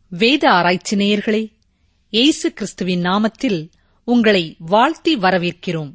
வேத ஆராய்ச்சி நேயர்களே இயேசு கிறிஸ்துவின் நாமத்தில் உங்களை வாழ்த்தி வரவேற்கிறோம்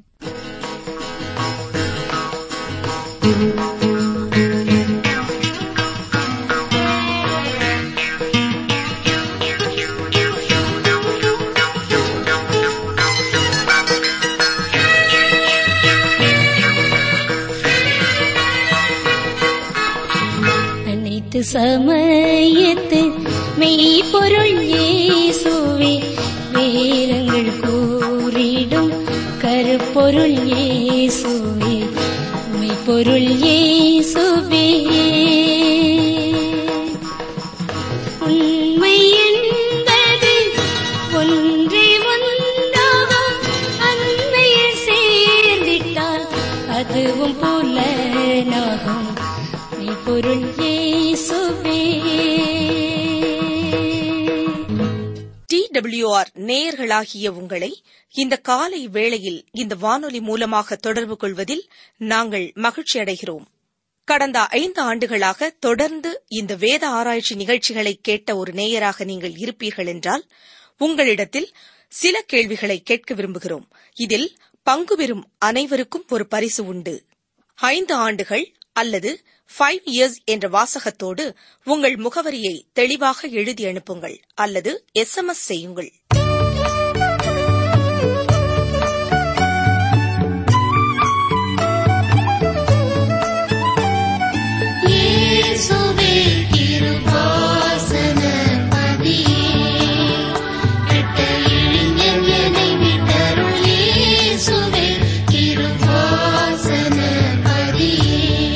அனைத்து சமயத்து மெய்ப்பொருள் இயேசுவே வேதங்கள் கூறிடும் கருப்பொருள் இயேசுவே மெய்ப்பொருள் இயேசுவே உண்மை என்பது ஒன்றே ஒன்றாகும் அண்மையில் சேர்ந்திட்டால் அதுவும் புலனாகும் மெய்ப்பொருள் இயேசுவே டிடபிள்யூஆர் நேயர்களாகிய உங்களை இந்த காலை வேளையில் இந்த வானொலி மூலமாக தொடர்பு கொள்வதில் நாங்கள் மகிழ்ச்சி அடைகிறோம் கடந்த ஐந்து ஆண்டுகளாக தொடர்ந்து இந்த வேத ஆராய்ச்சி நிகழ்ச்சிகளை கேட்ட ஒரு நேயராக நீங்கள் இருப்பீர்கள் என்றால் உங்களிடத்தில் சில கேள்விகளை கேட்க விரும்புகிறோம் இதில் பங்கு பெறும் அனைவருக்கும் ஒரு பரிசு உண்டு ஐந்து ஆண்டுகள் அல்லது ஃபைவ் இயர்ஸ் என்ற வாசகத்தோடு உங்கள் முகவரியை தெளிவாக எழுதி அனுப்புங்கள் அல்லது எஸ்எம்எஸ் செய்யுங்கள் இயேசுவே திருவாசன பதியே கெட்ட இளைஞன் என்னை விட்டருள் இயேசுவே திருவாசன பதியே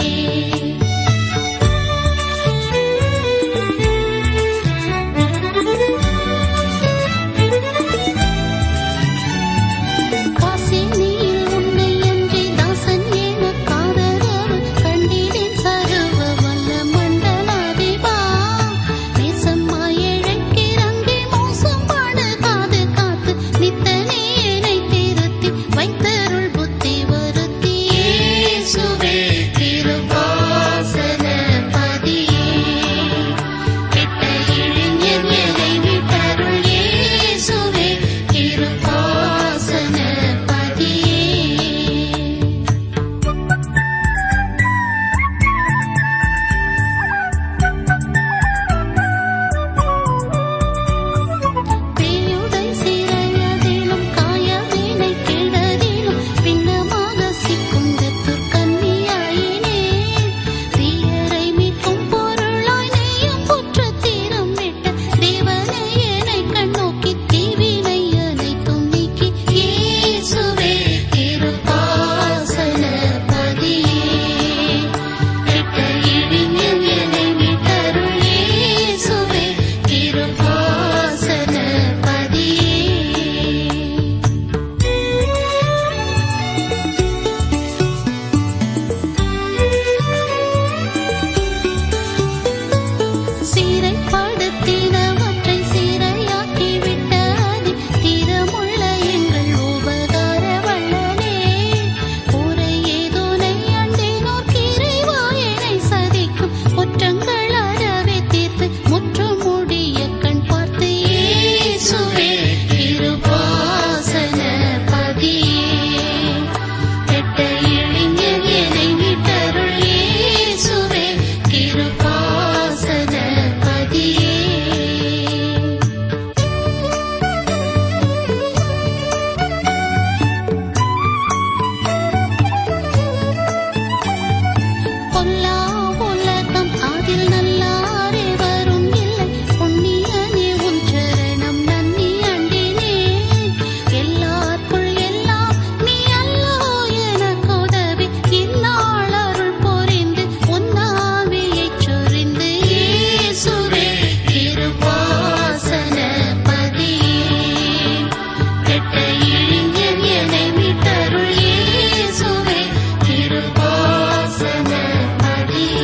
காசினியில் உன்னை அன்றி தாசன் எனக்காதரவு கண்டிலேன் சர்வ வல்ல மண்டலாதிபா நேசமாய் இழைக்கிறங்கி மோசம் படுகாது காத்து நித்தனே என்னை திருத்தி வைத்தருள் புத்தி வருத்தி இயேசுவே திருவாசன பதியே கெட்ட இளைஞன் என்னை விட்டருள் இயேசுவே திருவாசன பதியே பேயுடை சிறையதிலும் காயவினை கிடதிலும் பின்னமாக சிக்குண்டத்துர் கன்னியாயினே தீயரை மீட்கும் பொருளாய் நெய்யும் குற்றத்தீரம் விட்ட தேவனை என்னை கண்ணோக்கி தீவினை அனைத்தும் நீக்கி இயேசுவே திருப்பாசன பதியே கெட்ட இடிஞன் என்னை மீட்டருள் இயேசுவே திருப்பாசன பதியே சீரைப்படுத்தினவற்றை சீரையாக்கி விட்டாதி தீரமுள்ள எங்கள் உபகார வள்ளலே கூரை ஏதோனை அண்டினோர் கிரைவாயனை சதிக்கும் குற்றங்கள் அறவே தீர்த்து முற்றும் முடிய கண் பார்த்து இயேசுவே திருவாசன பதியே கெட்ட இளைஞர் என்னை விட்டருள் இயேசுவே திருவாசன பதியே பொல்லா உலகம் அதில் நல்லாரே வரும் இல்லை பொன்னியனே உன் சரணம் நன்னி அண்டினேன் எல்லாருக்குள் எல்லாம் நீ அல்லோ எனக்கு உதவி இந்நாள் அருள் புரிந்து உன்னாவியைச் சொரிந்து இயேசுவே திருவாசன பதியே கெட்ட இளைஞர் என்னை விட்டருள் இயேசுவே திருவாசன பதியே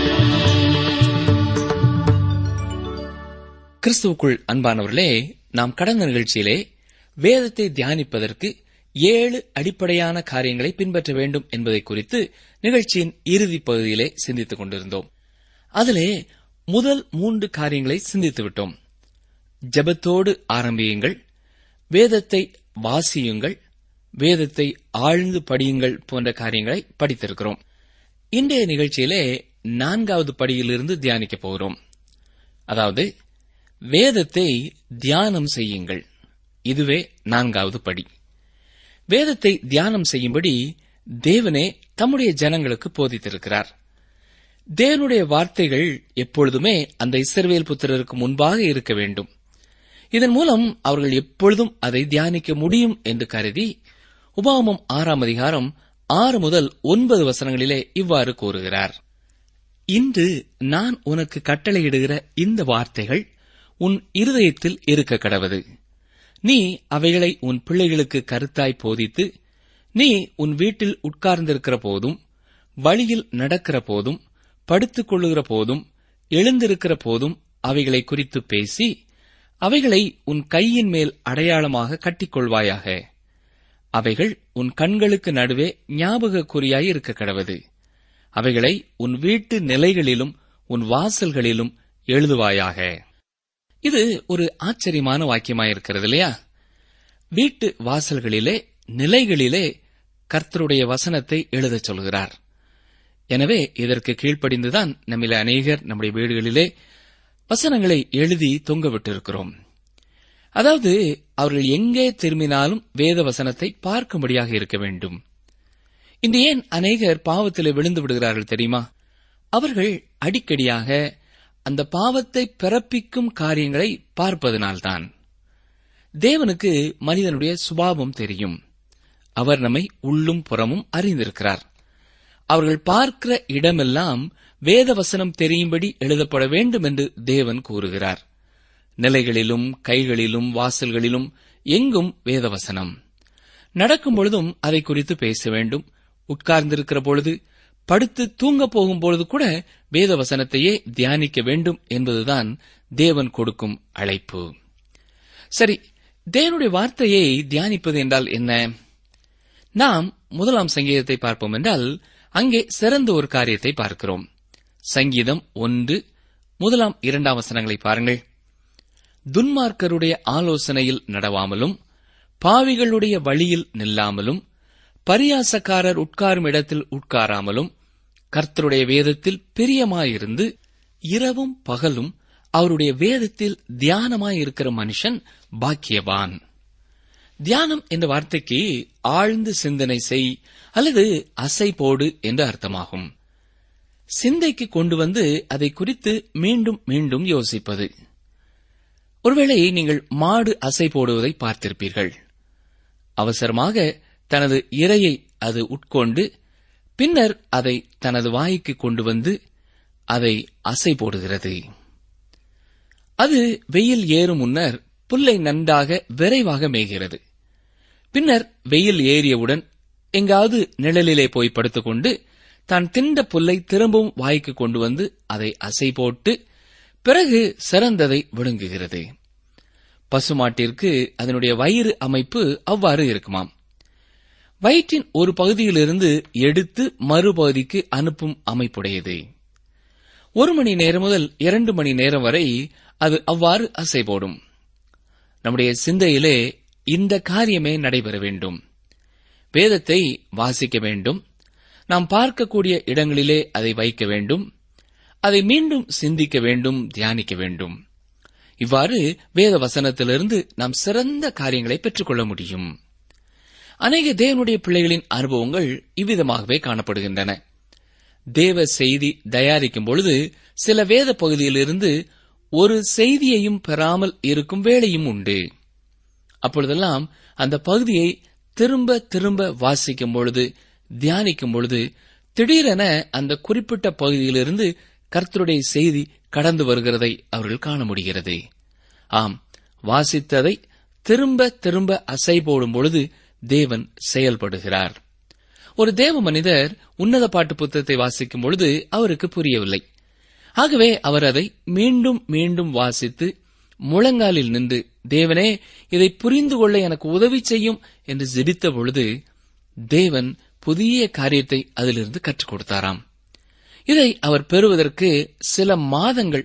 கிறிஸ்துவுக்குள் அன்பானவர்களே நாம் கடந்த நிகழ்ச்சியிலே வேதத்தை தியானிப்பதற்கு ஏழு அடிப்படையான காரியங்களை பின்பற்ற வேண்டும் என்பதை குறித்து நிகழ்ச்சியின் இறுதிப் பகுதியிலே சிந்தித்துக் கொண்டிருந்தோம் அதிலே முதல் மூன்று காரியங்களை சிந்தித்து விட்டோம் ஜெபத்தோடு ஆரம்பியுங்கள் வேதத்தை வாசியுங்கள் வேதத்தை ஆழ்ந்து படியுங்கள் போன்ற காரியங்களை படித்திருக்கிறோம் இன்றைய நிகழ்ச்சியிலே நான்காவது படியிலிருந்து தியானிக்கப் போகிறோம் அதாவது வேதத்தை தியானம் செய்யுங்கள் இதுவே நான்காவது படி வேதத்தை தியானம் செய்யும்படி தேவனே தம்முடைய ஜனங்களுக்கு போதித்திருக்கிறார் தேவனுடைய வார்த்தைகள் எப்பொழுதுமே அந்த இஸ்ரவேல் புத்திரருக்கு முன்பாக இருக்க வேண்டும் இதன் மூலம் அவர்கள் எப்பொழுதும் அதை தியானிக்க முடியும் என்று கருதி உபாமம் ஆறாம் அதிகாரம் ஆறு முதல் ஒன்பது வசனங்களிலே இவ்வாறு கூறுகிறார் இன்று நான் உனக்கு கட்டளையிடுகிற இந்த வார்த்தைகள் உன் இருதயத்தில் இருக்க கடவது நீ அவைகளை உன் பிள்ளைகளுக்கு கருத்தாய் போதித்து நீ உன் வீட்டில் உட்கார்ந்திருக்கிற போதும் வழியில் நடக்கிற போதும் படுத்துக் கொள்ளுகிற போதும் எழுந்திருக்கிற போதும் அவைகளை குறித்து பேசி அவைகளை உன் கையின் மேல் அடையாளமாக கட்டிக்கொள்வாயாக அவைகள் உன் கண்களுக்கு நடுவே ஞாபக குறியாய் இருக்க கடவது அவைகளை உன் வீட்டு நிலைகளிலும் உன் வாசல்களிலும் எழுதுவாயாக இது ஒரு ஆச்சரியமான வாக்கியமாயிருக்கிறது இல்லையா வீட்டு வாசல்களிலே நிலைகளிலே கர்த்தருடைய வசனத்தை எழுதச் சொல்கிறார் எனவே இதற்கு கீழ்ப்படிந்துதான் நம்மில அநேகர் நம்முடைய வீடுகளிலே வசனங்களை எழுதி தொங்கவிட்டிருக்கிறோம் அதாவது அவர்கள் எங்கே திரும்பினாலும் வேத வசனத்தை பார்க்கும்படியாக இருக்க வேண்டும் இன்று ஏன் அநேகர் பாவத்திலே விழுந்து விடுகிறார்கள் தெரியுமா அவர்கள் அடிக்கடியாக அந்த பாவத்தை பிறப்பிக்கும் காரியங்களை பார்ப்பதனால்தான் தேவனுக்கு மனிதனுடைய சுபாவம் தெரியும் அவர் நம்மை உள்ளும் புறமும் அறிந்திருக்கிறார் அவர்கள் பார்க்கிற இடமெல்லாம் வேத வசனம் தெரியும்படி எழுதப்பட வேண்டும் என்று தேவன் கூறுகிறார் நிலைகளிலும் கைகளிலும் வாசல்களிலும் எங்கும் வேதவசனம் நடக்கும் பொழுதும் அதை குறித்து பேச வேண்டும் உட்கார்ந்திருக்கிற பொழுது படுத்து தூங்கப் போகும் பொழுது கூட வேத வசனத்தையே தியானிக்க வேண்டும் என்பதுதான் தேவன் கொடுக்கும் அழைப்பு சரி தேவனுடைய வார்த்தையை தியானிப்பது என்றால் என்ன நாம் முதலாம் சங்கீதத்தை பார்ப்போம் என்றால் அங்கே சிறந்த ஒரு காரியத்தை பார்க்கிறோம் சங்கீதம் ஒன்று முதலாம் இரண்டாம் வசனங்களை பாருங்கள் துன்மார்க்கருடைய ஆலோசனையில் நடவாமலும் பாவிகளுடைய வழியில் நில்லாமலும் பரியாசக்காரர் உட்காரும் இடத்தில் உட்காராமலும் கர்த்தருடைய வேதத்தில் பிரியமாயிருந்து இரவும் பகலும் அவருடைய வேதத்தில் தியானமாயிருக்கிற மனுஷன் பாக்கியவான் தியானம் என்ற வார்த்தைக்கு ஆழ்ந்து சிந்தனை செய் அல்லது அசை போடு என்று அர்த்தமாகும் சிந்தைக்கு கொண்டு வந்து அதை குறித்து மீண்டும் மீண்டும் யோசிப்பது ஒருவேளை நீங்கள் மாடு அசை போடுவதை பார்த்திருப்பீர்கள் அவசரமாக தனது இரையை அது உட்கொண்டு பின்னர் அதை தனது வாய்க்கு கொண்டு வந்து அதை அசை போடுகிறது அது வெயில் ஏறும் முன்னர் புல்லை நன்றாக விரைவாக மேய்கிறது பின்னர் வெயில் ஏறியவுடன் எங்காவது நிழலிலே போய் படுத்துக்கொண்டு தான் திண்ட புல்லை திரும்பவும் வாய்க்கு கொண்டு வந்து அதை அசை போட்டு பிறகு சிறந்ததை விழுங்குகிறது பசுமாட்டிற்கு அதனுடைய வயிறு அமைப்பு அவ்வாறு இருக்குமாம் வயிற்றின் ஒரு பகுதியிலிருந்து எடுத்து மறுபகுதிக்கு அனுப்பும் அமைப்புடையது ஒரு மணி நேரம் முதல் இரண்டு மணி நேரம் வரை அது அவ்வாறு அசை போடும் நம்முடைய சிந்தையிலே இந்த காரியமே நடைபெற வேண்டும் வேதத்தை வாசிக்க வேண்டும் நாம் பார்க்கக்கூடிய இடங்களிலே அதை வைக்க வேண்டும் அதை மீண்டும் சிந்திக்க வேண்டும் தியானிக்க வேண்டும் இவ்வாறு வேத வசனத்திலிருந்து நாம் சிறந்த காரியங்களை பெற்றுக்கொள்ள முடியும் அநேக தேவனுடைய பிள்ளைகளின் அனுபவங்கள் இவ்விதமாகவே காணப்படுகின்றன தேவ செய்தி தயாரிக்கும் பொழுது சில வேத பகுதியிலிருந்து ஒரு செய்தியையும் பெறாமல் இருக்கும் வேளையும் உண்டு அப்பொழுதெல்லாம் அந்த பகுதியை திரும்ப திரும்ப வாசிக்கும் பொழுது தியானிக்கும் பொழுது திடீரென அந்த குறிப்பிட்ட பகுதியிலிருந்து கர்த்தருடைய செய்தி கடந்து வருகிறதை அவர்கள் காண முடிகிறது ஆம் வாசித்ததை திரும்ப திரும்ப அசை போடும் பொழுது தேவன் செயல்படுகிறார் ஒரு தேவ மனிதர் உன்னத பாட்டு புத்தகத்தை வாசிக்கும் பொழுது அவருக்கு புரியவில்லை ஆகவே அவர் அதை மீண்டும் மீண்டும் வாசித்து முழங்காலில் நின்று தேவனே இதை புரிந்து கொள்ள எனக்கு உதவி செய்யும் என்று ஜெபித்த பொழுது தேவன் புதிய காரியத்தை அதிலிருந்து கற்றுக் கொடுத்தாராம் இதை அவர் பெறுவதற்கு சில மாதங்கள்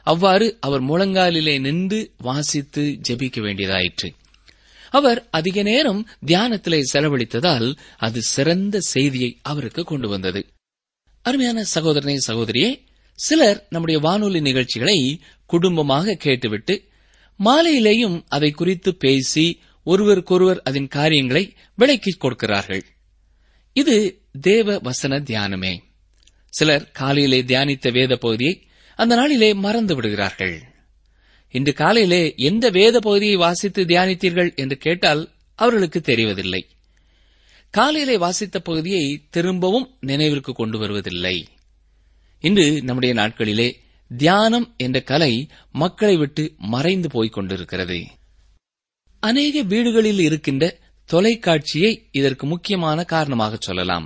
அவ்வாறு அவர் முழங்காலிலே நின்று வாசித்து ஜெபிக்க வேண்டியதாயிற்று அவர் அதிக நேரம் தியானத்திலே செலவழித்ததால் அது சிறந்த செய்தியை அவருக்கு கொண்டு வந்தது அருமையான சகோதரனே சகோதரியே சிலர் நம்முடைய வானொலி நிகழ்ச்சிகளை குடும்பமாக கேட்டுவிட்டு மாலையிலேயும் அதை குறித்து பேசி ஒருவருக்கொருவர் அதன் காரியங்களை விளக்கிக் கொடுக்கிறார்கள் இது தேவ வசன தியானமே சிலர் காலையிலே தியானித்த வேத பகுதியை அந்த நாளிலே மறந்து விடுகிறார்கள் இன்று காலையிலே எந்த வேத பகுதியை வாசித்து தியானித்தீர்கள் என்று கேட்டால் அவர்களுக்கு தெரிவதில்லை காலையிலே வாசித்த பகுதியை திரும்பவும் நினைவிற்கு கொண்டு வருவதில்லை இன்று நம்முடைய நாட்களிலே தியானம் என்ற கலை மக்களை விட்டு மறைந்து போய்க் கொண்டிருக்கிறது அநேக வீடுகளில் இருக்கின்ற தொலைக்காட்சியை இதற்கு முக்கியமான காரணமாக சொல்லலாம்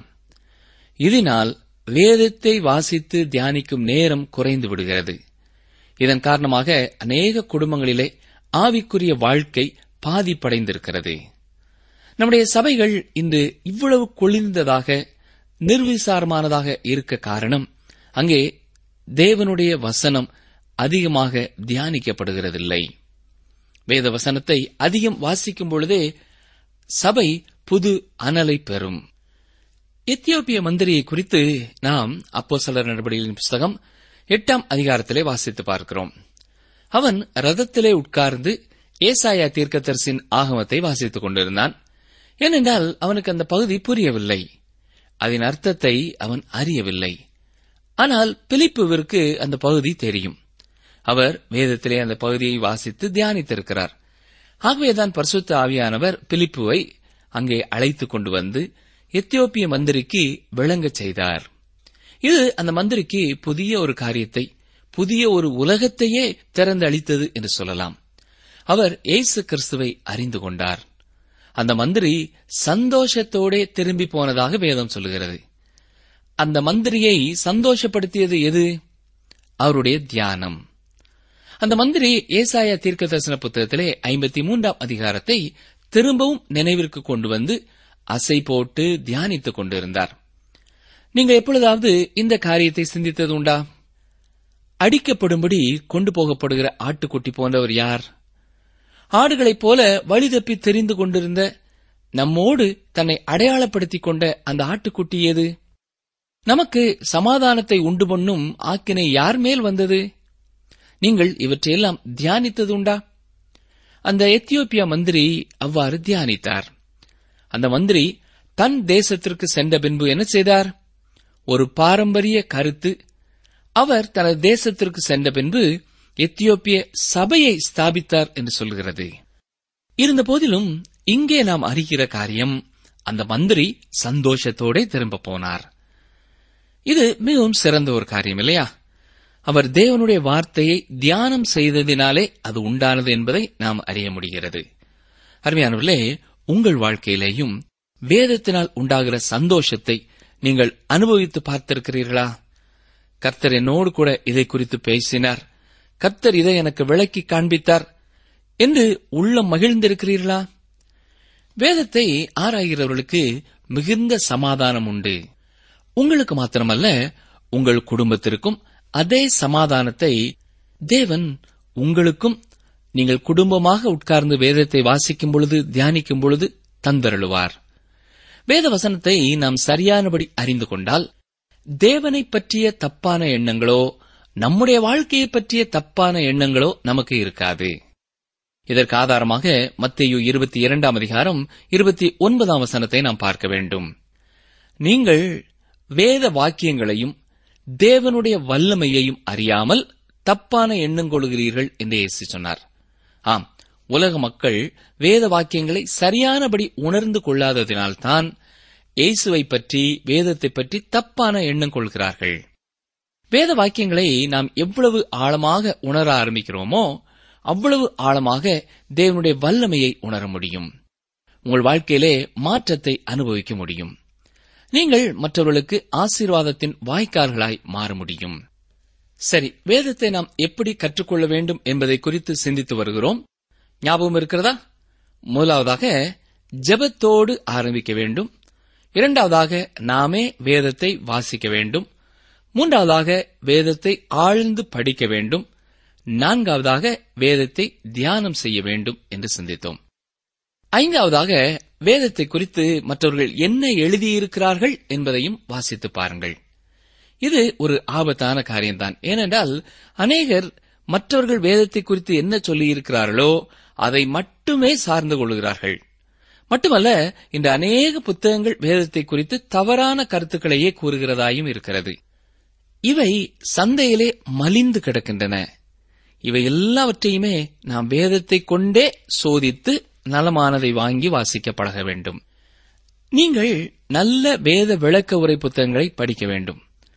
இதனால் வேதத்தை வாசித்து தியானிக்கும் நேரம் குறைந்து விடுகிறது இதன் காரணமாக அநேக குடும்பங்களிலே ஆவிக்குரிய வாழ்க்கை பாதிப்படைந்திருக்கிறது நம்முடைய சபைகள் இன்று இவ்வளவு குளிர்ந்ததாக நிர்விசாரமானதாக இருக்க காரணம் அங்கே தேவனுடைய வசனம் அதிகமாக தியானிக்கப்படுகிறதில்லை வேத வசனத்தை அதிகம் வாசிக்கும் பொழுதே சபை புது அனலை பெறும் எத்தியோப்பிய மந்திரியை குறித்து நாம் அப்போ சிலர் நடவடிக்கைகளின் புஸ்தகம் எட்டாம் அதிகாரத்திலே வாசித்து பார்க்கிறோம் அவன் ரதத்திலே உட்கார்ந்து ஏசாயா தீர்க்கதரிசின் ஆகமத்தை வாசித்துக் கொண்டிருந்தான் ஏனென்றால் அவனுக்கு அந்த பகுதி புரியவில்லை அதன் அர்த்தத்தை அவன் அறியவில்லை ஆனால் பிலிப்புவிற்கு அந்த பகுதி தெரியும் அவர் வேதத்திலே அந்த பகுதியை வாசித்து தியானித்திருக்கிறார் ஆகவேதான் பரிசுத்த ஆவியானவர் பிலிப்புவை அங்கே அழைத்துக் கொண்டு வந்து எத்தியோப்பிய மந்திரிக்கு விளங்கச் செய்தார் இது அந்த மந்திரிக்கு புதிய ஒரு காரியத்தை புதிய ஒரு உலகத்தையே திறந்து அளித்தது என்று சொல்லலாம் அவர் இயேசு கிறிஸ்துவை அறிந்து கொண்டார் அந்த மந்திரி சந்தோஷத்தோடே திரும்பி போனதாக வேதம் சொல்லுகிறது அந்த மந்திரியை சந்தோஷப்படுத்தியது எது அவருடைய தியானம் அந்த மந்திரி ஏசாயா தீர்க்க தரிசன புத்தகத்திலே ஐம்பத்தி மூன்றாம் அதிகாரத்தை திரும்பவும் நினைவிற்கு கொண்டு வந்து அசை போட்டு தியானித்துக் கொண்டிருந்தார் நீங்கள் எப்பொழுதாவது இந்த காரியத்தை சிந்தித்தது உண்டா அடிக்கப்படும்படி கொண்டு போகப்படுகிற ஆட்டுக்குட்டி போன்றவர் யார் ஆடுகளைப் போல வழி தப்பி தெரிந்து கொண்டிருந்த நம்மோடு தன்னை அடையாளப்படுத்திக் கொண்ட அந்த ஆட்டுக்குட்டி ஏது நமக்கு சமாதானத்தை உண்டு பண்ணும் ஆக்கினை யார் மேல் வந்தது நீங்கள் இவற்றையெல்லாம் தியானித்தது உண்டா அந்த எத்தியோப்பியா மந்திரி அவ்வாறு தியானித்தார் அந்த மந்திரி தன் தேசத்திற்கு சென்ற பின்பு என்ன செய்தார் ஒரு பாரம்பரிய கருத்து அவர் தனது தேசத்திற்கு சென்ற பின்பு எத்தியோப்பிய சபையை ஸ்தாபித்தார் என்று சொல்கிறது இருந்த போதிலும் இங்கே நாம் அறிகிற காரியம் அந்த மந்திரி சந்தோஷத்தோட திரும்ப போனார் இது மிகவும் சிறந்த ஒரு காரியம் இல்லையா அவர் தேவனுடைய வார்த்தையை தியானம் செய்ததினாலே அது உண்டானது என்பதை நாம் அறிய முடிகிறது அருமையானவர்களே உங்கள் வாழ்க்கையிலேயும் வேதத்தினால் உண்டாகிற சந்தோஷத்தை நீங்கள் அனுபவித்து பார்த்திருக்கிறீர்களா கர்த்தர் என்னோடு கூட இதை குறித்து பேசினார் கர்த்தர் இதை எனக்கு விளக்கி காண்பித்தார் என்று உள்ளம் மகிழ்ந்திருக்கிறீர்களா வேதத்தை ஆராய்கிறவர்களுக்கு மிகுந்த சமாதானம் உண்டு உங்களுக்கு மாத்திரமல்ல உங்கள் குடும்பத்திற்கும் அதே சமாதானத்தை தேவன் உங்களுக்கும் நீங்கள் குடும்பமாக உட்கார்ந்து வேதத்தை வாசிக்கும் பொழுது தியானிக்கும் பொழுது தந்தருளுவார் வேத வசனத்தை நாம் சரியானபடி அறிந்து கொண்டால் தேவனை பற்றிய தப்பான எண்ணங்களோ நம்முடைய வாழ்க்கையை பற்றிய தப்பான எண்ணங்களோ நமக்கு இருக்காது இதற்கு ஆதாரமாக மத்தேயு இருபத்தி இரண்டாம் அதிகாரம் இருபத்தி ஒன்பதாம் வசனத்தை நாம் பார்க்க வேண்டும் நீங்கள் வேத வாக்கியங்களையும் தேவனுடைய வல்லமையையும் அறியாமல் தப்பான எண்ணம் கொள்கிறீர்கள் என்று இயேசு சொன்னார் ஆம் உலக மக்கள் வேத வாக்கியங்களை சரியானபடி உணர்ந்து கொள்ளாததினால்தான் இயேசுவை பற்றி வேதத்தை பற்றி தப்பான எண்ணம் கொள்கிறார்கள் வேத வாக்கியங்களை நாம் எவ்வளவு ஆழமாக உணர ஆரம்பிக்கிறோமோ அவ்வளவு ஆழமாக தேவனுடைய வல்லமையை உணர முடியும் உங்கள் வாழ்க்கையிலே மாற்றத்தை அனுபவிக்க முடியும் நீங்கள் மற்றவர்களுக்கு ஆசீர்வாதத்தின் வாய்க்கார்களாய் மாற முடியும் சரி வேதத்தை நாம் எப்படி கற்றுக்கொள்ள வேண்டும் என்பதை குறித்து சிந்தித்து வருகிறோம் ஞாபகம் இருக்கிறதா முதலாவதாக ஜெபத்தோடு ஆரம்பிக்க வேண்டும் இரண்டாவதாக நாமே வேதத்தை வாசிக்க வேண்டும் மூன்றாவதாக வேதத்தை ஆழ்ந்து படிக்க வேண்டும் நான்காவதாக வேதத்தை தியானம் செய்ய வேண்டும் என்று சிந்தித்தோம் ஐந்தாவதாக வேதத்தை குறித்து மற்றவர்கள் என்ன எழுதியிருக்கிறார்கள் என்பதையும் வாசித்து பாருங்கள் இது ஒரு ஆபத்தான காரியம்தான் ஏனென்றால் அநேகர் மற்றவர்கள் வேதத்தை குறித்து என்ன சொல்லியிருக்கிறார்களோ அதை மட்டுமே சார்ந்து கொள்கிறார்கள் மட்டுமல்ல இந்த அநேக புத்தகங்கள் வேதத்தை குறித்து தவறான கருத்துக்களையே கூறுகிறதாயும் இருக்கிறது இவை சந்தையிலே மலிந்து கிடக்கின்றன இவை எல்லாவற்றையுமே நாம் வேதத்தை கொண்டே சோதித்து நலமானதை வாங்கி வாசிக்க பழக வேண்டும் நீங்கள் நல்ல வேத விளக்க உரை புத்தகங்களை படிக்க வேண்டும்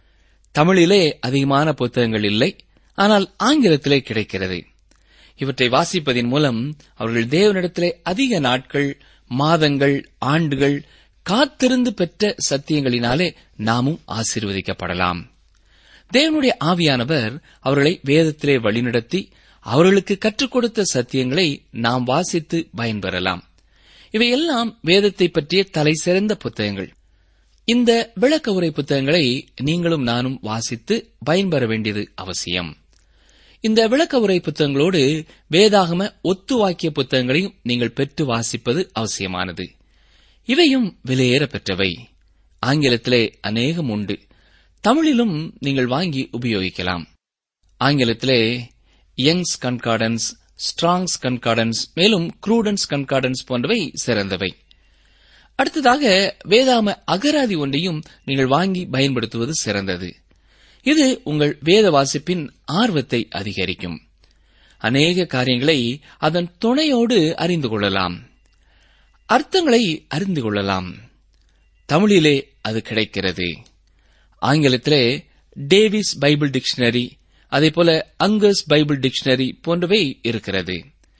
தமிழிலே அதிகமான புத்தகங்கள் இல்லை ஆனால் ஆங்கிலத்திலே கிடைக்கிறது இவற்றை வாசிப்பதின் மூலம் அவர்கள் தேவனிடத்திலே அதிக நாட்கள் மாதங்கள் ஆண்டுகள் காத்திருந்து பெற்ற சத்தியங்களினாலே நாமும் ஆசீர்வதிக்கப்படலாம் தேவனுடைய ஆவியானவர் அவர்களை வேதத்திலே வழிநடத்தி அவர்களுக்கு கற்றுக் கொடுத்த சத்தியங்களை நாம் வாசித்து பயன்பெறலாம் இவையெல்லாம் வேதத்தை பற்றிய தலை சிறந்த புத்தகங்கள் இந்த விளக்க உரை புத்தகங்களை நீங்களும் நானும் வாசித்து பயன்பெற வேண்டியது அவசியம் இந்த விளக்க உரை புத்தகங்களோடு வேதாகம ஒத்துவாக்கிய புத்தகங்களையும் நீங்கள் பெற்று வாசிப்பது அவசியமானது இவையும் விலையேற பெற்றவை ஆங்கிலத்திலே அநேகம் உண்டு தமிழிலும் நீங்கள் வாங்கி உபயோகிக்கலாம் ஆங்கிலத்திலே யங்ஸ் கன்கார்டன்ஸ் ஸ்ட்ராங்ஸ் கன்கார்டன்ஸ் மேலும் க்ரூடன்ஸ் கன்கார்டன்ஸ் போன்றவை சிறந்தவை அடுத்ததாக வேதாம அகராதி ஒன்றையும் நீங்கள் வாங்கி பயன்படுத்துவது சிறந்தது இது உங்கள் வேத வாசிப்பின் ஆர்வத்தை அதிகரிக்கும் அநேக காரியங்களை அதன் துணையோடு அறிந்து கொள்ளலாம் அர்த்தங்களை அறிந்து கொள்ளலாம் தமிழிலே அது கிடைக்கிறது ஆங்கிலத்திலே டேவிஸ் பைபிள் டிக்ஷனரி அதேபோல அங்கஸ் பைபிள் டிக்ஷனரி போன்றவை இருக்கிறது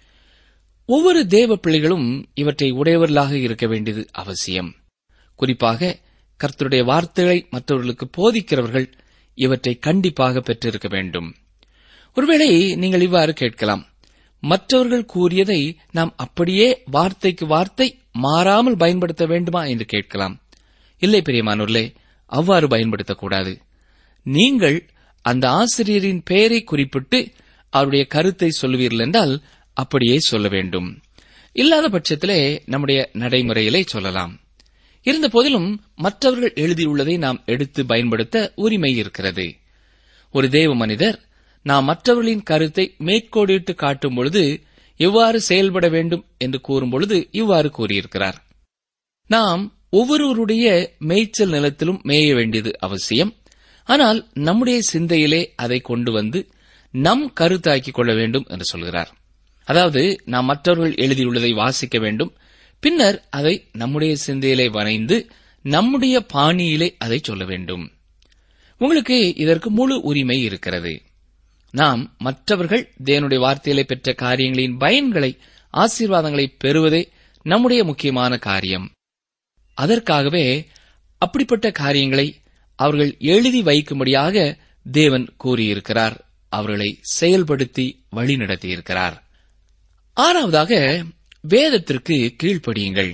ஒவ்வொரு தேவ பிள்ளைகளும் இவற்றை உடையவர்களாக இருக்க வேண்டியது அவசியம் குறிப்பாக கர்த்தருடைய வார்த்தைகளை மற்றவர்களுக்கு போதிக்கிறவர்கள் இவற்றை கண்டிப்பாக பெற்றிருக்க வேண்டும் ஒருவேளை நீங்கள் இவ்வாறு கேட்கலாம் மற்றவர்கள் கூறியதை நாம் அப்படியே வார்த்தைக்கு வார்த்தை மாறாமல் பயன்படுத்த வேண்டுமா என்று கேட்கலாம் இல்லை பிரியமானூர்லே அவ்வாறு பயன்படுத்தக்கூடாது நீங்கள் அந்த ஆசிரியரின் பெயரை குறிப்பிட்டு அவருடைய கருத்தை சொல்லுவீர்கள் என்றால் அப்படியே சொல்ல வேண்டும் இல்லாத பட்சத்திலே நம்முடைய நடைமுறையிலே சொல்லலாம் இருந்த போதிலும் மற்றவர்கள் எழுதியுள்ளதை நாம் எடுத்து பயன்படுத்த உரிமை இருக்கிறது ஒரு தேவ மனிதர் நாம் மற்றவர்களின் கருத்தை மேற்கோடிட்டு காட்டும் பொழுது எவ்வாறு செயல்பட வேண்டும் என்று கூறும் பொழுது இவ்வாறு கூறியிருக்கிறார் நாம் ஒவ்வொருவருடைய மேய்ச்சல் நிலத்திலும் மேய வேண்டியது அவசியம் ஆனால் நம்முடைய சிந்தையிலே அதை கொண்டு வந்து நம் கருத்தாக்கிக் கொள்ள வேண்டும் என்று சொல்கிறார் அதாவது நாம் மற்றவர்கள் எழுதியுள்ளதை வாசிக்க வேண்டும் பின்னர் அதை நம்முடைய சிந்தையிலே வரைந்து நம்முடைய பாணியிலே அதை சொல்ல வேண்டும் உங்களுக்கு இதற்கு முழு உரிமை இருக்கிறது நாம் மற்றவர்கள் தேவனுடைய வார்த்தையிலே பெற்ற காரியங்களின் பயன்களை ஆசீர்வாதங்களை பெறுவதே நம்முடைய முக்கியமான காரியம் அதற்காகவே அப்படிப்பட்ட காரியங்களை அவர்கள் எழுதி வைக்கும்படியாக தேவன் கூறியிருக்கிறார் அவர்களை செயல்படுத்தி வழிநடத்தியிருக்கிறார் ஆறாவதாக வேதத்திற்கு கீழ்ப்படியுங்கள்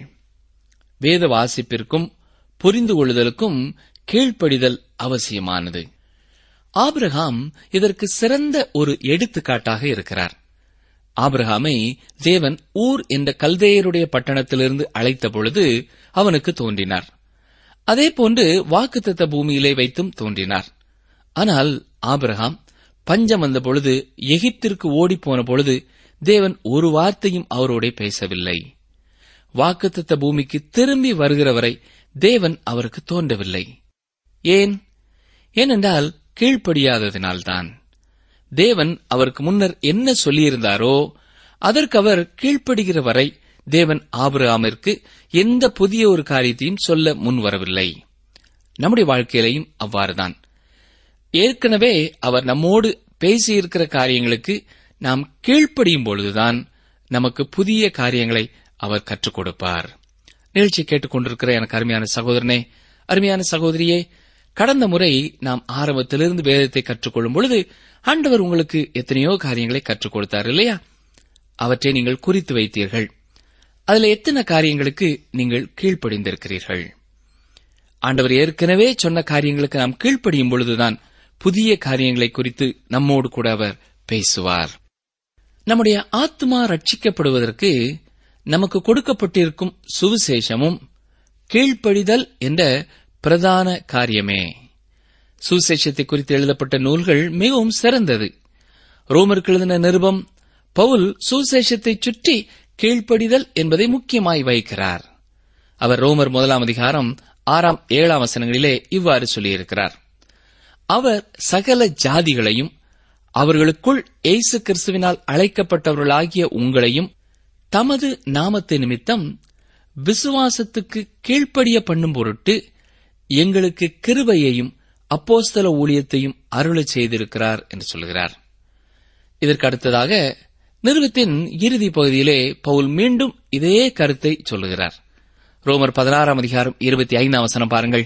வேத வாசிப்பிற்கும் புரிந்து கொள்ளுதலுக்கும் கீழ்ப்படிதல் அவசியமானது ஆபிரகாம் இதற்கு சிறந்த ஒரு எடுத்துக்காட்டாக இருக்கிறார் ஆபிரகாமை தேவன் ஊர் என்ற கல்தேயருடைய பட்டணத்திலிருந்து அழைத்த பொழுது அவனுக்கு தோன்றினார் அதேபோன்று வாக்குத்தத்த பூமியிலே வைத்தும் தோன்றினார் ஆனால் ஆபிரகாம் பஞ்சம் வந்த பொழுது எகிப்திற்கு ஓடிப்போன பொழுது தேவன் ஒரு வார்த்தையும் அவரோட பேசவில்லை வாக்குத்தத்த பூமிக்கு திரும்பி வருகிறவரை தேவன் அவருக்கு தோன்றவில்லை ஏன் ஏனென்றால் கீழ்ப்படியாததினால்தான் தேவன் அவருக்கு முன்னர் என்ன சொல்லியிருந்தாரோ அதற்கு அவர் கீழ்ப்படுகிற வரை தேவன் ஆபிரகாமிற்கு எந்த புதிய ஒரு காரியத்தையும் சொல்ல முன்வரவில்லை நம்முடைய வாழ்க்கையிலையும் அவ்வாறுதான் ஏற்கனவே அவர் நம்மோடு பேசியிருக்கிற காரியங்களுக்கு நாம் கீழ்ப்படியும் பொழுதுதான் நமக்கு புதிய காரியங்களை அவர் கற்றுக் கொடுப்பார் நிகழ்ச்சி கேட்டுக்கொண்டிருக்கிற எனக்கு அருமையான சகோதரனே அருமையான சகோதரியே கடந்த முறை நாம் ஆரம்பத்திலிருந்து வேதத்தை கற்றுக்கொள்ளும் பொழுது ஆண்டவர் உங்களுக்கு எத்தனையோ காரியங்களை கற்றுக் கொடுத்தார் இல்லையா அவற்றை நீங்கள் குறித்து வைத்தீர்கள் அதுல எத்தனை காரியங்களுக்கு நீங்கள் கீழ்ப்படிந்திருக்கிறீர்கள் ஆண்டவர் ஏற்கனவே சொன்ன காரியங்களுக்கு நாம் கீழ்ப்படியும் பொழுதுதான் புதிய காரியங்களை குறித்து நம்மோடு கூட அவர் பேசுவார் நம்முடைய ஆத்மா ரட்சிக்கப்படுவதற்கு நமக்கு கொடுக்கப்பட்டிருக்கும் சுவிசேஷமும் கீழ்ப்படிதல் என்ற பிரதான காரியமே சுவிசேஷத்தை குறித்து எழுதப்பட்ட நூல்கள் மிகவும் சிறந்தது ரோமருக்கு எழுதின நிருபம் பவுல் சுவிசேஷத்தை சுற்றி கீழ்ப்படிதல் என்பதை முக்கியமாய் வைக்கிறார் அவர் ரோமர் முதலாம் அதிகாரம் ஆறாம் ஏழாம் வசனங்களிலே இவ்வாறு சொல்லியிருக்கிறார் அவர் சகல ஜாதிகளையும் அவர்களுக்குள் இயேசு கிறிஸ்துவினால் அழைக்கப்பட்டவர்களாகிய உங்களையும் தமது நாமத்தை நிமித்தம் விசுவாசத்துக்கு கீழ்ப்படிய பண்ணும் பொருட்டு எங்களுக்கு கிருபையையும் அப்போஸ்தல ஊழியத்தையும் அருளச் செய்திருக்கிறார் என்று சொல்கிறார் இதற்கு அடுத்ததாக நிறுவத்தின் இறுதி பகுதியிலே பவுல் மீண்டும் இதே கருத்தை சொல்லுகிறார் ரோமர் பதினாறாம் அதிகாரம் இருபத்தி ஐந்தாம் வசனம் பாருங்கள்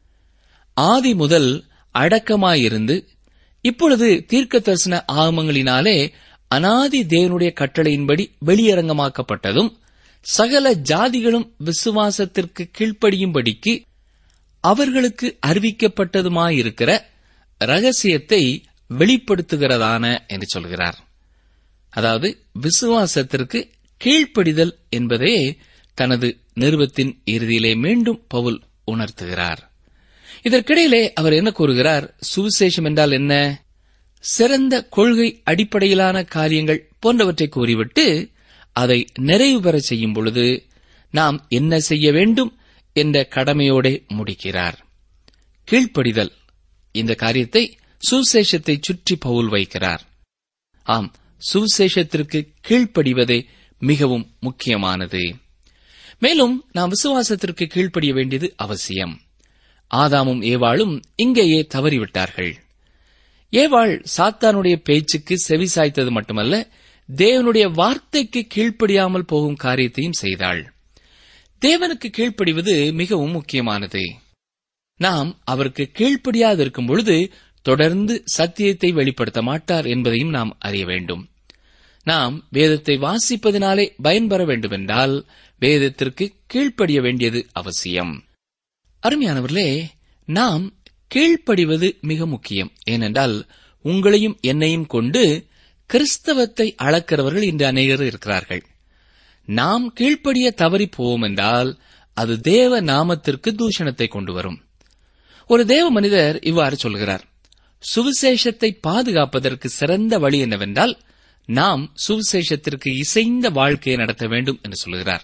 ஆதி முதல் அடக்கமாயிருந்து இப்பொழுது தீர்க்க தரிசன ஆகமங்களினாலே அனாதி தேவனுடைய கட்டளையின்படி வெளியரங்கமாக்கப்பட்டதும் சகல ஜாதிகளும் விசுவாசத்திற்கு கீழ்ப்படியும்படிக்கு அவர்களுக்கு அறிவிக்கப்பட்டதுமாயிருக்கிற ரகசியத்தை வெளிப்படுத்துகிறதான என்று சொல்கிறார் அதாவது விசுவாசத்திற்கு கீழ்ப்படிதல் என்பதே தனது நிறுவத்தின் இறுதியிலே மீண்டும் பவுல் உணர்த்துகிறார் இதற்கிடையிலே அவர் என்ன கூறுகிறார் சுவிசேஷம் என்றால் என்ன சிறந்த கொள்கை அடிப்படையிலான காரியங்கள் போன்றவற்றை கூறிவிட்டு அதை நிறைவு பெற செய்யும் பொழுது நாம் என்ன செய்ய வேண்டும் என்ற கடமையோட முடிக்கிறார் கீழ்ப்படிதல் இந்த காரியத்தை சுவிசேஷத்தை சுற்றி பவுல் வைக்கிறார் ஆம் சுவிசேஷத்திற்கு கீழ்ப்படிவதே மிகவும் முக்கியமானது மேலும் நாம் விசுவாசத்திற்கு கீழ்ப்படிய வேண்டியது அவசியம் ஆதாமும் ஏவாளும் இங்கேயே தவறிவிட்டார்கள் ஏவாள் சாத்தானுடைய பேச்சுக்கு செவி சாய்த்தது மட்டுமல்ல தேவனுடைய வார்த்தைக்கு கீழ்ப்படியாமல் போகும் காரியத்தையும் செய்தாள் தேவனுக்கு கீழ்ப்படிவது மிகவும் முக்கியமானது நாம் அவருக்கு கீழ்ப்படியாதிருக்கும் பொழுது தொடர்ந்து சத்தியத்தை வெளிப்படுத்த மாட்டார் என்பதையும் நாம் அறிய வேண்டும் நாம் வேதத்தை வாசிப்பதினாலே பயன்பெற வேண்டுமென்றால் வேதத்திற்கு கீழ்ப்படிய வேண்டியது அவசியம் அருமையானவர்களே நாம் கீழ்ப்படிவது மிக முக்கியம் ஏனென்றால் உங்களையும் என்னையும் கொண்டு கிறிஸ்தவத்தை அளக்கிறவர்கள் இன்று அநேகர் இருக்கிறார்கள் நாம் கீழ்ப்படிய தவறி போவோம் என்றால் அது தேவ நாமத்திற்கு தூஷணத்தை கொண்டு வரும் ஒரு தேவ மனிதர் இவ்வாறு சொல்கிறார் சுவிசேஷத்தை பாதுகாப்பதற்கு சிறந்த வழி என்னவென்றால் நாம் சுவிசேஷத்திற்கு இசைந்த வாழ்க்கையை நடத்த வேண்டும் என்று சொல்கிறார்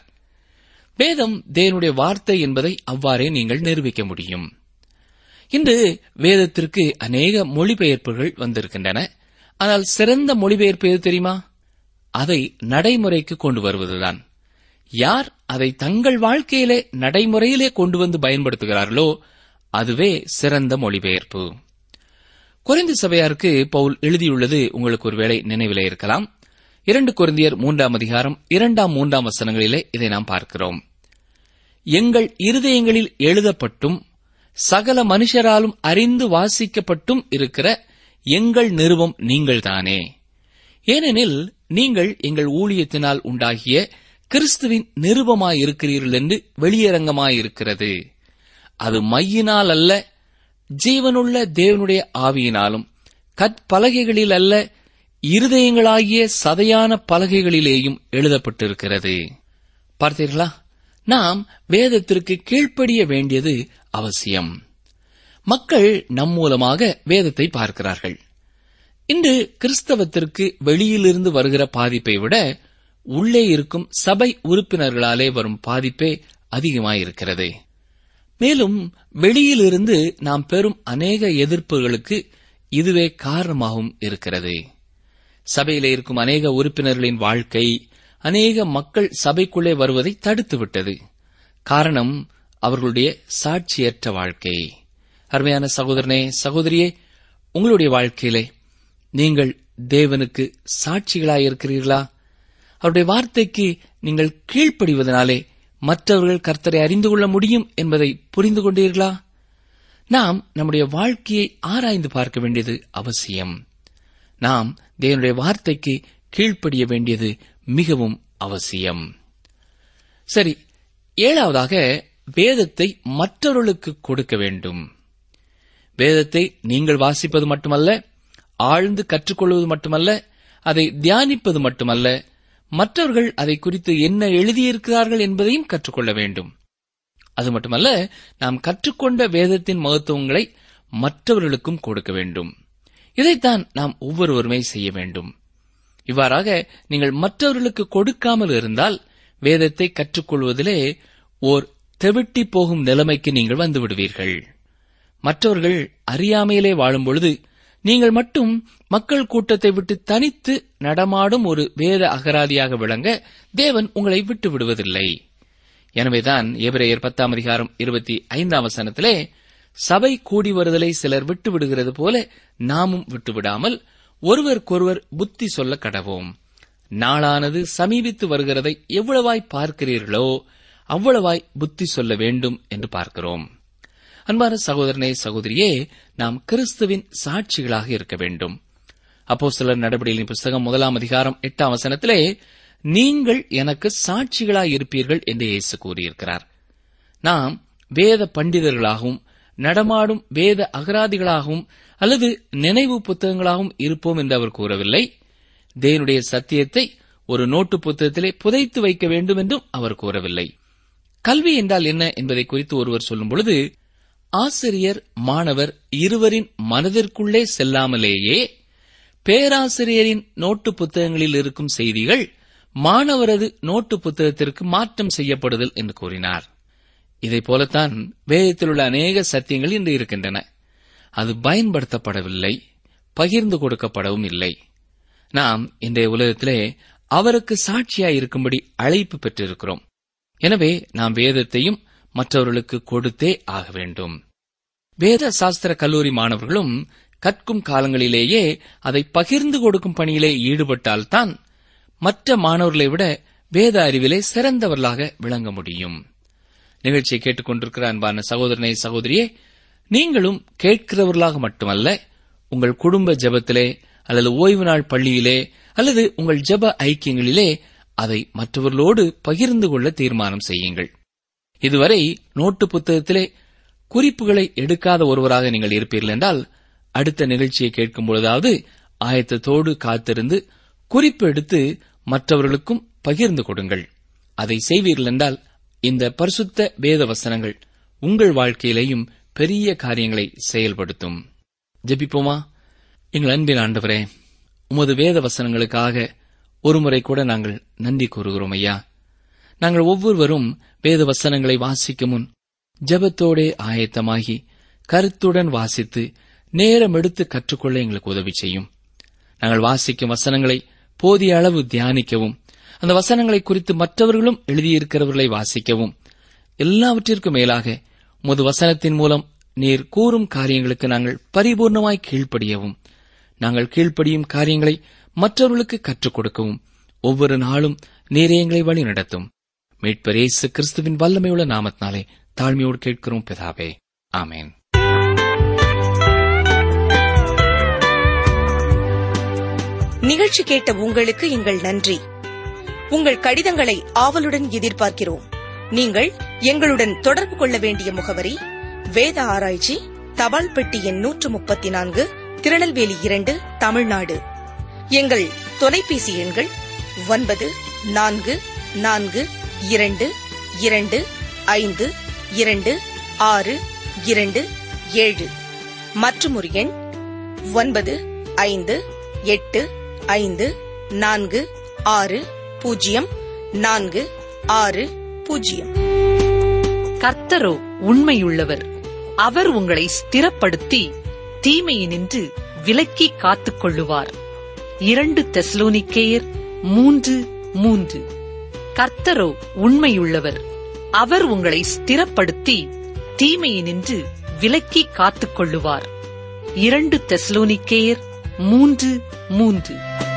வேதம் தேவனுடைய வார்த்தை என்பதை அவ்வாறே நீங்கள் நிரூபிக்க முடியும் இன்று வேதத்திற்கு அநேக மொழிபெயர்ப்புகள் வந்திருக்கின்றன ஆனால் சிறந்த மொழிபெயர்ப்பு எது தெரியுமா அதை நடைமுறைக்கு கொண்டு வருவதுதான் யார் அதை தங்கள் வாழ்க்கையிலே நடைமுறையிலே கொண்டு வந்து பயன்படுத்துகிறார்களோ அதுவே சிறந்த மொழிபெயர்ப்பு குறைந்த சபையாருக்கு பவுல் எழுதியுள்ளது உங்களுக்கு ஒருவேளை நினைவிலே இருக்கலாம் இரண்டு கொரிந்தியர் மூன்றாம் அதிகாரம் இரண்டாம் மூன்றாம் வசனங்களிலே இதை நாம் பார்க்கிறோம் எங்கள் இருதயங்களில் எழுதப்பட்டும் சகல மனுஷராலும் அறிந்து வாசிக்கப்பட்டும் இருக்கிற எங்கள் நிறுவம் நீங்கள்தானே ஏனெனில் நீங்கள் எங்கள் ஊழியத்தினால் உண்டாகிய கிறிஸ்துவின் நிருபமாயிருக்கிறீர்கள் என்று வெளியரங்கமாயிருக்கிறது அது மையினால் அல்ல ஜீவனுள்ள தேவனுடைய ஆவியினாலும் கற்பலகைகளில் அல்ல இருதயங்களாகிய சதையான பலகைகளிலேயும் எழுதப்பட்டிருக்கிறது பார்த்தீர்களா நாம் வேதத்திற்கு கீழ்ப்படிய வேண்டியது அவசியம் மக்கள் நம் மூலமாக வேதத்தை பார்க்கிறார்கள் இன்று கிறிஸ்தவத்திற்கு வெளியிலிருந்து வருகிற பாதிப்பை விட உள்ளே இருக்கும் சபை உறுப்பினர்களாலே வரும் பாதிப்பே அதிகமாயிருக்கிறது மேலும் வெளியிலிருந்து நாம் பெறும் அநேக எதிர்ப்புகளுக்கு இதுவே காரணமாகவும் இருக்கிறது சபையிலே இருக்கும் அநேக உறுப்பினர்களின் வாழ்க்கை அநேக மக்கள் சபைக்குள்ளே வருவதை தடுத்துவிட்டது காரணம் அவர்களுடைய சாட்சியற்ற வாழ்க்கை அருமையான சகோதரனே சகோதரியே உங்களுடைய வாழ்க்கையிலே நீங்கள் தேவனுக்கு சாட்சிகளாயிருக்கிறீர்களா அவருடைய வார்த்தைக்கு நீங்கள் கீழ்ப்படிவதனாலே மற்றவர்கள் கர்த்தரை அறிந்து கொள்ள முடியும் என்பதை புரிந்து கொண்டீர்களா நாம் நம்முடைய வாழ்க்கையை ஆராய்ந்து பார்க்க வேண்டியது அவசியம் நாம் தேவனுடைய வார்த்தைக்கு கீழ்ப்படிய வேண்டியது மிகவும் அவசியம் சரி ஏழாவதாக வேதத்தை மற்றவர்களுக்கு கொடுக்க வேண்டும் வேதத்தை நீங்கள் வாசிப்பது மட்டுமல்ல ஆழ்ந்து கற்றுக்கொள்வது மட்டுமல்ல அதை தியானிப்பது மட்டுமல்ல மற்றவர்கள் அதை குறித்து என்ன எழுதியிருக்கிறார்கள் என்பதையும் கற்றுக்கொள்ள வேண்டும் அது மட்டுமல்ல நாம் கற்றுக்கொண்ட வேதத்தின் மகத்துவங்களை மற்றவர்களுக்கும் கொடுக்க வேண்டும் இதைத்தான் நாம் ஒவ்வொருவருமே செய்ய வேண்டும் இவ்வாறாக நீங்கள் மற்றவர்களுக்கு கொடுக்காமல் இருந்தால் வேதத்தை கற்றுக்கொள்வதிலே ஓர் தெவிட்டி போகும் நிலைமைக்கு நீங்கள் வந்து விடுவீர்கள் மற்றவர்கள் அறியாமையிலே வாழும் பொழுது நீங்கள் மட்டும் மக்கள் கூட்டத்தை விட்டு தனித்து நடமாடும் ஒரு வேத அகராதியாக விளங்க தேவன் உங்களை விட்டு விடுவதில்லை எனவேதான் எபிரேயர் பத்தாம் அதிகாரம் இருபத்தி ஐந்தாம் வசனத்திலே சபை கூடி வருதலை சிலர் விட்டு விடுகிறது போல நாமும் விட்டுவிடாமல் ஒருவருக்கொருவர் புத்தி சொல்ல கடவோம் நாளானது சமீபித்து வருகிறதை எவ்வளவாய் பார்க்கிறீர்களோ அவ்வளவாய் புத்தி சொல்ல வேண்டும் என்று பார்க்கிறோம் அன்பான சகோதரனே சகோதரியே நாம் கிறிஸ்துவின் சாட்சிகளாக இருக்க வேண்டும் அப்போ சிலர் நடவடிக்கையின் புஸ்தகம் முதலாம் அதிகாரம் எட்டாம் வசனத்திலே நீங்கள் எனக்கு சாட்சிகளாய் இருப்பீர்கள் என்று இயேசு கூறியிருக்கிறார் நாம் வேத பண்டிதர்களாகவும் நடமாடும் வேத அகராதிகளாகவும் அல்லது நினைவு புத்தகங்களாகவும் இருப்போம் என்று அவர் கூறவில்லை தேவனுடைய சத்தியத்தை ஒரு நோட்டு புத்தகத்திலே புதைத்து வைக்க வேண்டும் என்றும் அவர் கூறவில்லை கல்வி என்றால் என்ன என்பதை குறித்து ஒருவர் சொல்லும் பொழுது ஆசிரியர் மாணவர் இருவரின் மனதிற்குள்ளே செல்லாமலேயே பேராசிரியரின் நோட்டு புத்தகங்களில் இருக்கும் செய்திகள் மாணவரது நோட்டு புத்தகத்திற்கு மாற்றம் செய்யப்படுதல் என்று கூறினார் இதைப் போலத்தான் வேதத்தில் உள்ள அநேக சத்தியங்கள் இன்று இருக்கின்றன அது பயன்படுத்தப்படவில்லை பகிர்ந்து கொடுக்கப்படவும் இல்லை நாம் இன்றைய உலகத்திலே அவருக்கு சாட்சியாய் இருக்கும்படி அழைப்பு பெற்றிருக்கிறோம் எனவே நாம் வேதத்தையும் மற்றவர்களுக்கு கொடுத்தே ஆக வேண்டும் வேத சாஸ்திர கல்லூரி மாணவர்களும் கற்கும் காலங்களிலேயே அதை பகிர்ந்து கொடுக்கும் பணியிலே ஈடுபட்டால்தான் மற்ற மாணவர்களை விட வேத அறிவிலே சிறந்தவர்களாக விளங்க முடியும் நிகழ்ச்சியை கேட்டுக்கொண்டிருக்கிற அன்பான சகோதரனை சகோதரியே நீங்களும் கேட்கிறவர்களாக மட்டுமல்ல உங்கள் குடும்ப ஜெபத்திலே அல்லது ஓய்வு நாள் பள்ளியிலே அல்லது உங்கள் ஜெப ஐக்கியங்களிலே அதை மற்றவர்களோடு பகிர்ந்து கொள்ள தீர்மானம் செய்யுங்கள் இதுவரை நோட்டு புத்தகத்திலே குறிப்புகளை எடுக்காத ஒருவராக நீங்கள் இருப்பீர்கள் என்றால் அடுத்த நிகழ்ச்சியை கேட்கும் பொழுதாவது ஆயத்தத்தோடு காத்திருந்து குறிப்பு எடுத்து மற்றவர்களுக்கும் பகிர்ந்து கொடுங்கள் அதை செய்வீர்கள் என்றால் இந்த பரிசுத்த வேத வசனங்கள் உங்கள் வாழ்க்கையிலேயும் பெரிய காரியங்களை செயல்படுத்தும் ஜெபிப்போமா எங்கள் அன்பின் ஆண்டவரே உமது வேத வசனங்களுக்காக ஒருமுறை கூட நாங்கள் நன்றி கூறுகிறோம் ஐயா நாங்கள் ஒவ்வொருவரும் வேத வசனங்களை வாசிக்கும் முன் ஜெபத்தோடே ஆயத்தமாகி கருத்துடன் வாசித்து நேரம் எடுத்து கற்றுக்கொள்ள எங்களுக்கு உதவி செய்யும் நாங்கள் வாசிக்கும் வசனங்களை போதிய அளவு தியானிக்கவும் அந்த வசனங்களை குறித்து மற்றவர்களும் எழுதியிருக்கிறவர்களை வாசிக்கவும் எல்லாவற்றிற்கும் மேலாக உமது வசனத்தின் மூலம் நீர் கூறும் காரியங்களுக்கு நாங்கள் பரிபூர்ணமாய் கீழ்ப்படியவும் நாங்கள் கீழ்ப்படியும் காரியங்களை மற்றவர்களுக்கு கற்றுக் கொடுக்கவும் ஒவ்வொரு நாளும் நீரே எங்களை வழி நடத்தும் மீட்பர் இயேசு கிறிஸ்துவின் வல்லமையுள்ள நாமத்தினாலே தாழ்மையோடு கேட்கிறோம் பிதாவே ஆமேன் நிகழ்ச்சி கேட்ட உங்களுக்கு எங்கள் நன்றி உங்கள் கடிதங்களை ஆவலுடன் எதிர்பார்க்கிறோம் நீங்கள் எங்களுடன் தொடர்பு கொள்ள வேண்டிய முகவரி வேத ஆராய்ச்சி தபால் பெட்டி எண் நூற்று முப்பத்தி நான்கு திருநெல்வேலி இரண்டு தமிழ்நாடு எங்கள் தொலைபேசி எண்கள் ஒன்பது நான்கு நான்கு இரண்டு இரண்டு ஐந்து இரண்டு ஆறு இரண்டு ஏழு மற்றும் ஒரு எண் ஒன்பது ஐந்து எட்டு ஐந்து நான்கு ஆறு பூஜ்ஜியம் நான்கு ஆறு பூஜ்ஜியம் கர்த்தரோ உண்மையுள்ளவர் அவர் உங்களை ஸ்திரப்படுத்தி தீமையினின்று விலக்கி காத்துக் கொள்ளுவார் இரண்டு தெஸ்லோனிக்கேயர் மூன்று மூன்று கர்த்தரோ உண்மையுள்ளவர் அவர் உங்களை ஸ்திரப்படுத்தி தீமையினின்று விலக்கி காத்துக் கொள்ளுவார் இரண்டு தெஸ்லோனிக்கேயர் மூன்று மூன்று